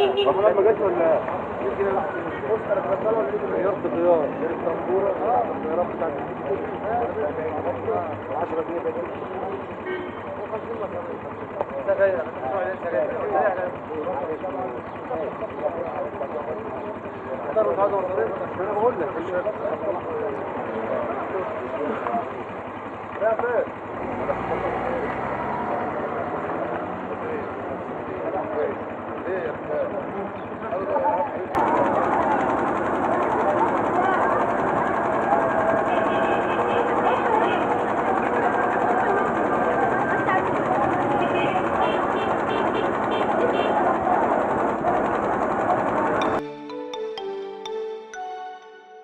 طب لما جت ولا يمكن بص انا بتطلع ولا غيرت غيار غير الطنبوره الغيارات بتاعت 10 جنيه ده سجاير انا بقول لك